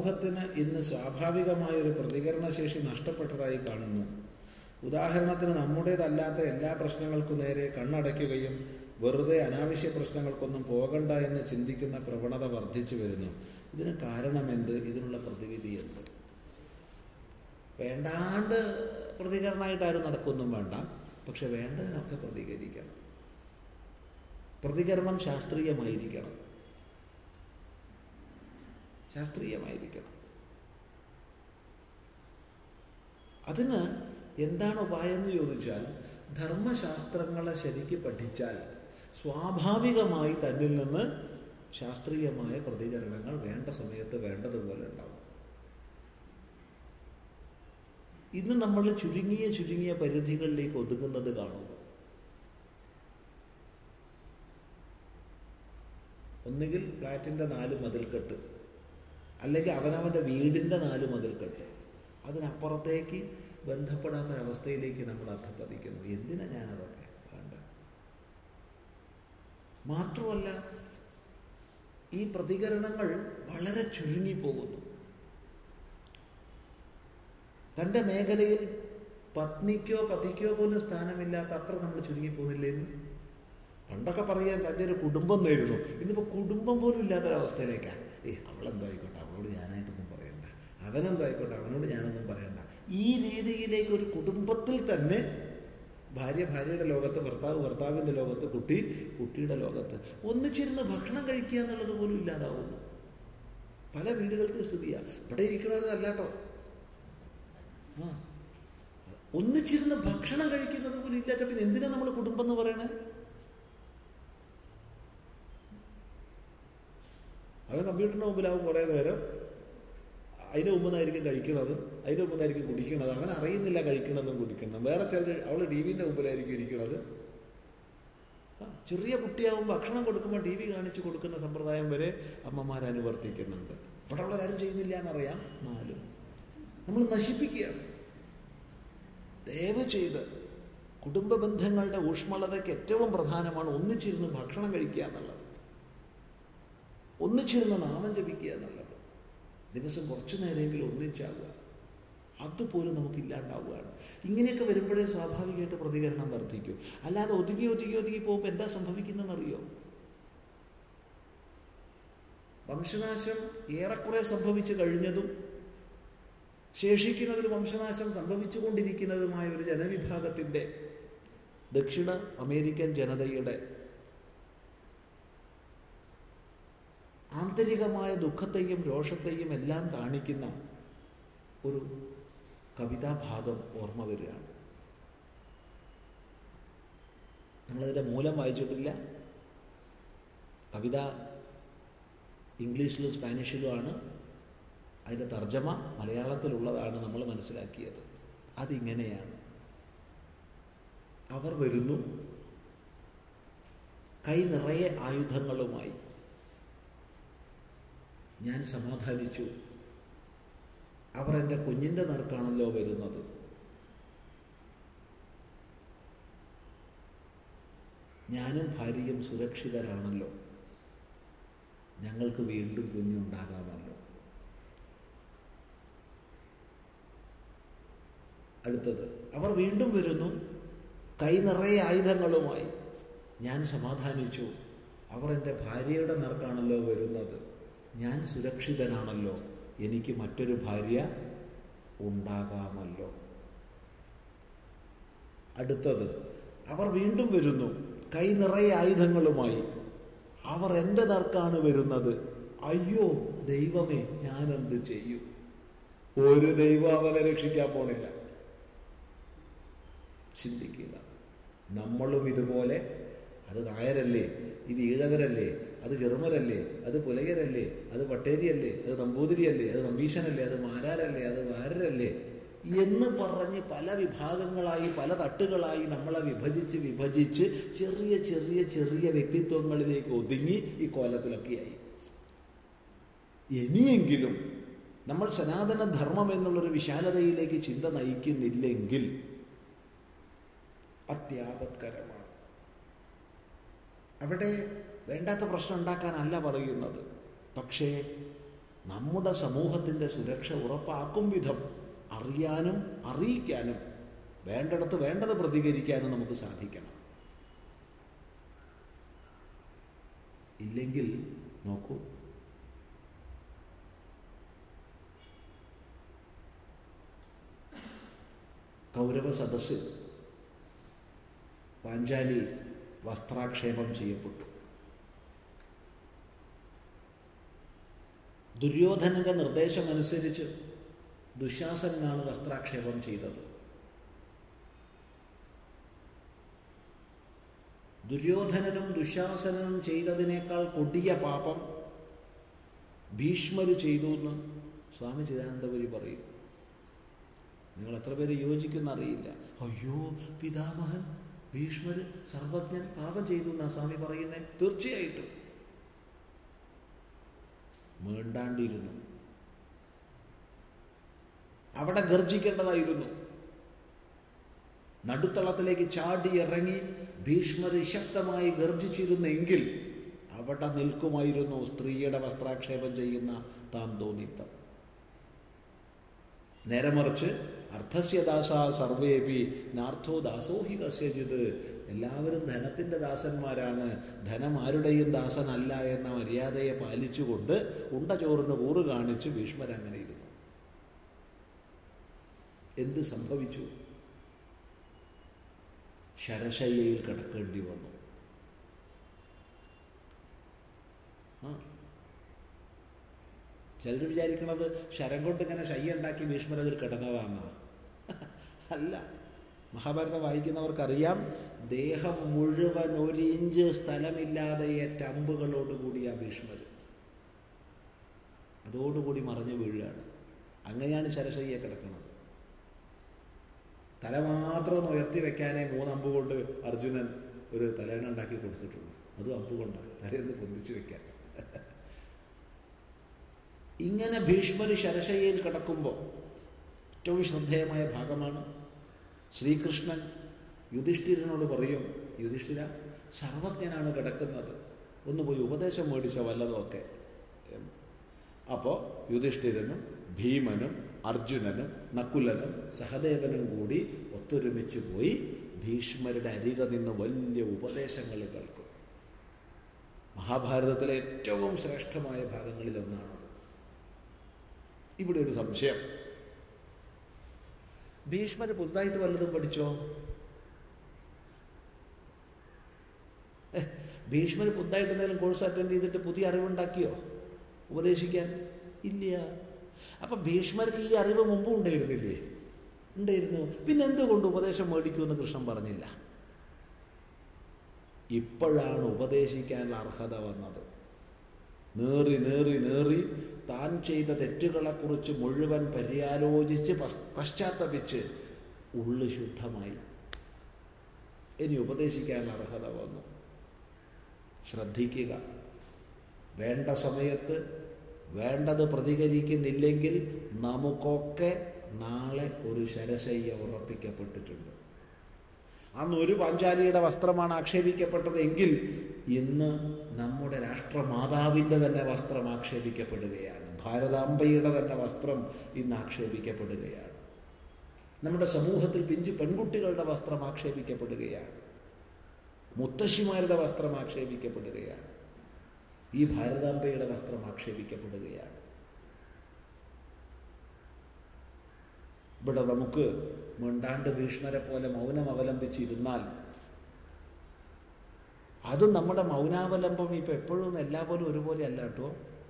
സമൂഹത്തിന് ഇന്ന് സ്വാഭാവികമായ ഒരു പ്രതികരണശേഷി നഷ്ടപ്പെട്ടതായി കാണുന്നു ഉദാഹരണത്തിന് നമ്മുടേതല്ലാത്ത എല്ലാ പ്രശ്നങ്ങൾക്കു നേരെ കണ്ണടയ്ക്കുകയും വെറുതെ അനാവശ്യ പ്രശ്നങ്ങൾക്കൊന്നും പോകണ്ട എന്ന് ചിന്തിക്കുന്ന പ്രവണത വർദ്ധിച്ചു വരുന്നു ഇതിന് കാരണമെന്ത് ഇതിനുള്ള പ്രതിവിധി എന്ത് വേണ്ടാണ്ട് പ്രതികരണമായിട്ട് ആരും നടക്കൊന്നും വേണ്ട പക്ഷെ വേണ്ടതിനൊക്കെ പ്രതികരിക്കണം പ്രതികരണം ശാസ്ത്രീയമായിരിക്കണം ശാസ്ത്രീയമായിരിക്കണം അതിന് എന്താണ് ഉപായം എന്ന് ചോദിച്ചാൽ ധർമ്മശാസ്ത്രങ്ങളെ ശരിക്ക് പഠിച്ചാൽ സ്വാഭാവികമായി തന്നിൽ നിന്ന് ശാസ്ത്രീയമായ പ്രതികരണങ്ങൾ വേണ്ട സമയത്ത് വേണ്ടതുപോലെ ഉണ്ടാവും ഇന്ന് നമ്മൾ ചുരുങ്ങിയ ചുരുങ്ങിയ പരിധികളിലേക്ക് ഒതുങ്ങുന്നത് കാണുക ഒന്നുകിൽ ഫ്ലാറ്റിൻ്റെ നാല് മതിൽക്കെട്ട് അല്ലെങ്കിൽ അവനവൻ്റെ വീടിൻ്റെ നാല് മതിൽക്കെട്ട് അതിനപ്പുറത്തേക്ക് ബന്ധപ്പെടാത്ത ഒരവസ്ഥയിലേക്ക് നമ്മൾ അധപ്പതിക്കുന്നു എന്തിനാ ഞാനതൊക്കെ വേണ്ട മാത്രമല്ല ഈ പ്രതികരണങ്ങൾ വളരെ ചുരുങ്ങിപ്പോകുന്നു തൻ്റെ മേഖലയിൽ പത്നിക്കോ പതിക്കോ പോലും സ്ഥാനമില്ലാത്ത അത്ര നമ്മൾ ചുരുങ്ങിപ്പോകുന്നില്ലേന്ന് പണ്ടൊക്കെ പറയാൻ തൻ്റെ ഒരു കുടുംബം നേരുന്നു ഇന്നിപ്പോൾ കുടുംബം പോലും ഇല്ലാത്തൊരവസ്ഥയിലേക്കാണ് ഏ അവളെന്തായിക്കോട്ടെ അവളോട് ഞാനായിട്ടൊന്നും പറയണ്ട അവനെന്തായിക്കോട്ടെ അവനോട് ഞാനൊന്നും പറയണ്ട ഈ രീതിയിലേക്ക് ഒരു കുടുംബത്തിൽ തന്നെ ഭാര്യ ഭാര്യയുടെ ലോകത്ത് ഭർത്താവ് ഭർത്താവിൻ്റെ ലോകത്ത് കുട്ടി കുട്ടിയുടെ ലോകത്ത് ഒന്നിച്ചിരുന്ന് ഭക്ഷണം കഴിക്കുക എന്നുള്ളത് പോലും ഇല്ലാതാവുന്നു പല വീടുകൾക്കും സ്ഥിതിയാണ് ഇവിടെ ഇരിക്കണവരല്ല കേട്ടോ ആ ഒന്നിച്ചിരുന്ന് ഭക്ഷണം കഴിക്കുന്നത് പോലും ഇല്ലാച്ച പിന്നെ എന്തിനാ നമ്മൾ കുടുംബം എന്ന് പറയണേ അവൻ കമ്പ്യൂട്ടറിന് മുമ്പിലാവും കുറേ നേരം അതിൻ്റെ മുമ്പിന്നായിരിക്കും കഴിക്കണത് അതിൻ്റെ മുമ്പിന്നായിരിക്കും കുടിക്കണത് അവൻ അറിയുന്നില്ല കഴിക്കണതും കുടിക്കണം വേറെ ചിലർ അവൾ ടി വിൻ്റെ മുമ്പിലായിരിക്കും ഇരിക്കണത് ആ, ചെറിയ കുട്ടിയാവും ഭക്ഷണം കൊടുക്കുമ്പോൾ ടി വി കാണിച്ച് കൊടുക്കുന്ന സമ്പ്രദായം വരെ അമ്മമാർ അനുവർത്തിക്കുന്നുണ്ട് ഇവിടെ ഉള്ളവരാരും ചെയ്യുന്നില്ല എന്നറിയാം നാലും നമ്മൾ നശിപ്പിക്കുകയാണ് ദയവ് ചെയ്ത് കുടുംബ ബന്ധങ്ങളുടെ ഊഷ്മളതയ്ക്ക് ഏറ്റവും പ്രധാനമാണ് ഒന്നിച്ചിരുന്ന് ഭക്ഷണം കഴിക്കുക എന്നുള്ളത് ഒന്നിച്ചിരുന്ന് നാമം ജപിക്കുക എന്നുള്ളത് ദിവസം കുറച്ചു നേരമെങ്കിലും ഒന്നിച്ചാവുക അതുപോലും നമുക്ക് ഇല്ലാണ്ടാവുകയാണ് ഇങ്ങനെയൊക്കെ വരുമ്പോഴേ സ്വാഭാവികമായിട്ട് പ്രതികരണം വർദ്ധിക്കും അല്ലാതെ ഒതുങ്ങി ഒതുങ്ങി ഒതുങ്ങി പോകുമ്പോൾ എന്താ സംഭവിക്കുന്നതെന്നറിയോ വംശനാശം ഏറെക്കുറെ സംഭവിച്ചു കഴിഞ്ഞതും ശേഷിക്കുന്നതിൽ വംശനാശം സംഭവിച്ചുകൊണ്ടിരിക്കുന്നതുമായ ഒരു ജനവിഭാഗത്തിൻ്റെ ദക്ഷിണ അമേരിക്കൻ ജനതയുടെ ആന്തരികമായ ദുഃഖത്തെയും രോഷത്തെയും എല്ലാം കാണിക്കുന്ന ഒരു കവിതാഭാഗം ഓർമ്മ വരികയാണ് നമ്മളതിൻ്റെ മൂലം വായിച്ചിട്ടില്ല കവിത ഇംഗ്ലീഷിലും സ്പാനിഷിലുമാണ് അതിൻ്റെ തർജ്ജമ മലയാളത്തിലുള്ളതാണ് നമ്മൾ മനസ്സിലാക്കിയത് അതിങ്ങനെയാണ് അവർ വരുന്നു കൈ നിറയെ ആയുധങ്ങളുമായി ഞാൻ സമാധാനിച്ചു അവർ എൻ്റെ കുഞ്ഞിൻ്റെ നേർക്കാണല്ലോ വരുന്നത് ഞാനും ഭാര്യയും സുരക്ഷിതരാണല്ലോ ഞങ്ങൾക്ക് വീണ്ടും കുഞ്ഞുണ്ടാകാമല്ലോ അടുത്തത് അവർ വീണ്ടും വരുന്നു കൈ നിറയെ ആയുധങ്ങളുമായി ഞാൻ സമാധാനിച്ചു അവർ എൻ്റെ ഭാര്യയുടെ നേർക്കാണല്ലോ വരുന്നത് ഞാൻ സുരക്ഷിതനാണല്ലോ എനിക്ക് മറ്റൊരു ഭാര്യ ഉണ്ടാകാമല്ലോ അടുത്തത് അവർ വീണ്ടും വരുന്നു കൈ നിറയെ ആയുധങ്ങളുമായി അവർ എൻ്റെ നേർക്കാണ് വരുന്നത് അയ്യോ ദൈവമേ ഞാനെന്ത് ചെയ്യും ഒരു ദൈവം അവനെ രക്ഷിക്കാൻ പോണില്ല ചിന്തിക്കുക നമ്മളും ഇതുപോലെ അത് നായരല്ലേ ഇത് ഈഴവരല്ലേ അത് ചെറുമരല്ലേ അത് പുലയരല്ലേ അത് പട്ടേരിയല്ലേ അത് നമ്പൂതിരിയല്ലേ അത് നമ്പീശനല്ലേ അത് മാരാരല്ലേ അത് വാരരല്ലേ എന്ന് പറഞ്ഞ് പല വിഭാഗങ്ങളായി പല തട്ടുകളായി നമ്മളെ വിഭജിച്ച് വിഭജിച്ച് ചെറിയ ചെറിയ ചെറിയ വ്യക്തിത്വങ്ങളിലേക്ക് ഒതുങ്ങി ഈ കോലത്തിലൊക്കെയായി ഇനിയെങ്കിലും നമ്മൾ സനാതന ധർമ്മം എന്നുള്ളൊരു വിശാലതയിലേക്ക് ചിന്ത നയിക്കുന്നില്ലെങ്കിൽ അത്യാപത്കരമാണ് അവിടെ വേണ്ടാത്ത പ്രശ്നം ഉണ്ടാക്കാനല്ല പറയുന്നത് പക്ഷേ നമ്മുടെ സമൂഹത്തിൻ്റെ സുരക്ഷ ഉറപ്പാക്കും വിധം അറിയാനും അറിയിക്കാനും വേണ്ടിടത്ത് വേണ്ടത് പ്രതികരിക്കാനും നമുക്ക് സാധിക്കണം ഇല്ലെങ്കിൽ നോക്കൂ കൗരവ സദസ്സിൽ പാഞ്ചാലി വസ്ത്രാക്ഷേപം ചെയ്യപ്പെട്ടു ദുര്യോധനന്റെ നിർദ്ദേശമനുസരിച്ച് ദുശാസനാണ് വസ്ത്രാക്ഷേപം ചെയ്തത് ദുര്യോധനനും ദുശാസനനും ചെയ്തതിനേക്കാൾ കൊടിയ പാപം ഭീഷ്മര് ചെയ്തു എന്ന് സ്വാമി ചിദാനന്ദപുരി പറയും നിങ്ങൾ എത്ര പേര് യോജിക്കുന്ന അറിയില്ല അയ്യോ പിതാമഹൻ ഭീഷ്മര് സർവജ്ഞൻ പാപം ചെയ്തു എന്നാ സ്വാമി പറയുന്നത് തീർച്ചയായിട്ടും മേണ്ടാണ്ടിരുന്നു അവിടെ ഗർജിക്കേണ്ടതായിരുന്നു നടുത്തളത്തിലേക്ക് ചാടി ഇറങ്ങി ഭീഷ്മര് ശക്തമായി ഗർജിച്ചിരുന്നെങ്കിൽ അവിടെ നിൽക്കുമായിരുന്നു സ്ത്രീയുടെ വസ്ത്രാക്ഷേപം ചെയ്യുന്ന താൻ തോന്നിത്തം നേരെ മറിച്ച് അർത്ഥസ്യ ദാസ സർവേപി നാർത്ഥോ ദാസോ ഹി കസ്യജിത് എല്ലാവരും ധനത്തിൻ്റെ ദാസന്മാരാണ് ധനം ആരുടെയും ദാസനല്ല എന്ന മര്യാദയെ പാലിച്ചുകൊണ്ട് ഉണ്ട ചോറിന് കൂറ് കാണിച്ച് ഭീഷ്മരങ്ങനെ ഇരുന്നു എന്ത് സംഭവിച്ചു ശരശയ്യയിൽ കിടക്കേണ്ടി വന്നു ആ ചിലർ വിചാരിക്കണത് ശരം കൊണ്ട് ഇങ്ങനെ ശയ്യ ഉണ്ടാക്കി ഭീഷ്മരതിൽ കിടന്നതാണെന്നാ അല്ല മഹാഭാരതം വായിക്കുന്നവർക്കറിയാം ദേഹം മുഴുവൻ ഒരു ഇഞ്ച് സ്ഥലമില്ലാതെ ഏറ്റ അമ്പുകളോടുകൂടിയ ഭീഷ്മർ അതോടുകൂടി മറിഞ്ഞു വീഴുകയാണ് അങ്ങനെയാണ് ശരശയ്യ കിടക്കുന്നത് തല മാത്രം ഒന്ന് ഉയർത്തി വെക്കാനേ മൂന്ന് അമ്പ് കൊണ്ട് അർജുനൻ ഒരു തലേണ ഉണ്ടാക്കി കൊടുത്തിട്ടുള്ളൂ അതും അമ്പ് കൊണ്ടാണ് തലേന്ന് പൊന്തിച്ചു വെക്കാൻ ഇങ്ങനെ ഭീഷ്മര് ശരശയ്യയിൽ കിടക്കുമ്പോൾ ഏറ്റവും ശ്രദ്ധേയമായ ഭാഗമാണ് ശ്രീകൃഷ്ണൻ യുധിഷ്ഠിരനോട് പറയും യുധിഷ്ഠിര സർവജ്ഞനാണ് കിടക്കുന്നത് ഒന്ന് പോയി ഉപദേശം മേടിച്ച വല്ലതുമൊക്കെ അപ്പോൾ യുധിഷ്ഠിരനും ഭീമനും അർജുനനും നക്കുലനും സഹദേവനും കൂടി ഒത്തൊരുമിച്ച് പോയി ഭീഷ്മരുടെ അരിക നിന്ന് വലിയ ഉപദേശങ്ങൾ കേൾക്കും മഹാഭാരതത്തിലെ ഏറ്റവും ശ്രേഷ്ഠമായ ഭാഗങ്ങളിലൊന്നാണത് ഇവിടെ ഒരു സംശയം ഭീഷ്മര് പുതുതായിട്ട് വല്ലതും പഠിച്ചോ ഏ ഭീഷ്മര് പുതുതായിട്ട് എന്തെങ്കിലും കോഴ്സ് അറ്റൻഡ് ചെയ്തിട്ട് പുതിയ അറിവുണ്ടാക്കിയോ ഉപദേശിക്കാൻ ഇല്ല അപ്പൊ ഭീഷ്മർക്ക് ഈ അറിവ് മുമ്പ് ഉണ്ടായിരുന്നില്ലേ ഉണ്ടായിരുന്നു പിന്നെ എന്തുകൊണ്ട് ഉപദേശം മേടിക്കുമെന്ന് കൃഷ്ണൻ പറഞ്ഞില്ല ഇപ്പോഴാണ് ഉപദേശിക്കാനുള്ള അർഹത വന്നത് നേറി നേറി നേറി താൻ ചെയ്ത തെറ്റുകളെക്കുറിച്ച് മുഴുവൻ പര്യാലോചിച്ച് പശ്ചാത്തപിച്ച് ഉള്ളു ശുദ്ധമായി ഇനി ഉപദേശിക്കാൻ അർഹത വന്നു ശ്രദ്ധിക്കുക വേണ്ട സമയത്ത് വേണ്ടത് പ്രതികരിക്കുന്നില്ലെങ്കിൽ നമുക്കൊക്കെ നാളെ ഒരു ശരശയ്യ ഉറപ്പിക്കപ്പെട്ടിട്ടുണ്ട് അന്ന് ഒരു പാഞ്ചാലിയുടെ വസ്ത്രമാണ് ആക്ഷേപിക്കപ്പെട്ടത് എങ്കിൽ ഇന്ന് നമ്മുടെ രാഷ്ട്രമാതാവിൻ്റെ തന്നെ വസ്ത്രം ആക്ഷേപിക്കപ്പെടുകയാണ് ഭാരതാംബയുടെ തന്നെ വസ്ത്രം ഇന്ന് ആക്ഷേപിക്കപ്പെടുകയാണ് നമ്മുടെ സമൂഹത്തിൽ പിഞ്ചു പെൺകുട്ടികളുടെ വസ്ത്രം ആക്ഷേപിക്കപ്പെടുകയാണ് മുത്തശ്ശിമാരുടെ വസ്ത്രം ആക്ഷേപിക്കപ്പെടുകയാണ് ഈ ഭാരതാംബയുടെ വസ്ത്രം ആക്ഷേപിക്കപ്പെടുകയാണ് ഇവിടെ നമുക്ക് മിണ്ടാണ്ട് ഭീഷ്മരെ പോലെ മൗനം അവലംബിച്ചിരുന്നാൽ അതും നമ്മുടെ മൗനാവലംബം ഇപ്പം എപ്പോഴും എല്ലാ പോലും ഒരുപോലെ അല്ല കേട്ടോ